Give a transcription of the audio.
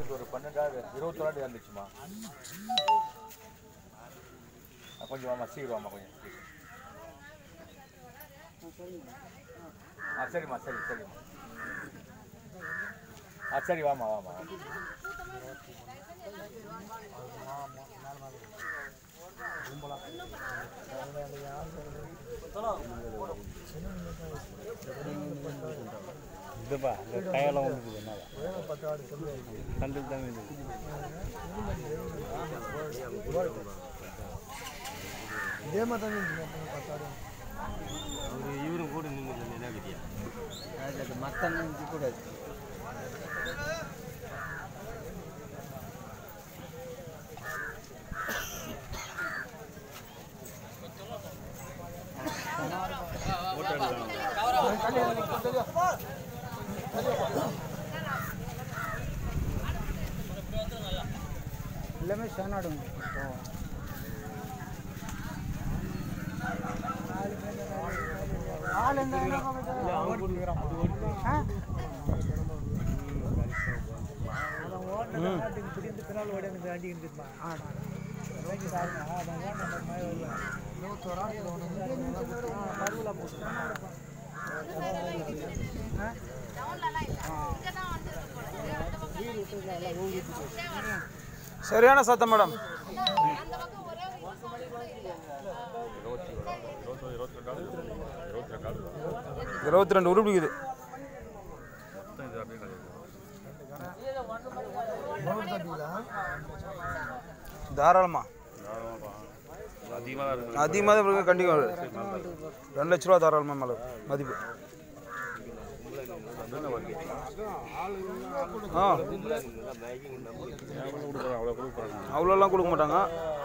வந்து ஒரு பன்னெண்டாவது இருபத்தொராடு இருந்துச்சுமா ஆ, கொஞ்சம் வாமா சீக்கிரம் வாமா கொஞ்சம் ஆ சரிம்மா சரி சரிம்மா ஆ சரி வாமா வாமா வாமா இதுப்பா இந்த கையெல்லாம் வந்துருக்குது என்ன கண்டில் தான் இது இதே மாதிரி தான் இருந்துச்சு மொத்தம் பத்தாடு ஒரு இவரும் கூட நின்று என்ன கட்டியா அது மத்தம் கூடாது எல்லாமே சேனாடுங்க ஆள் எந்த ஆ சரியான சத்தம் மேடம் இருபத்தி ரெண்டு உருப்பிடிக்குது தாராளமா அதிகமாக இருக்கு அதிகமாக தான் இருக்கு கண்டிப்பாக ரெண்டு லட்ச ரூபா தாராளமாக மேலே மதிப்பு ஆ கொடுக்குறோம் அவ்வளோ கொடுக்குறாங்க அவ்வளோலாம் கொடுக்க மாட்டாங்க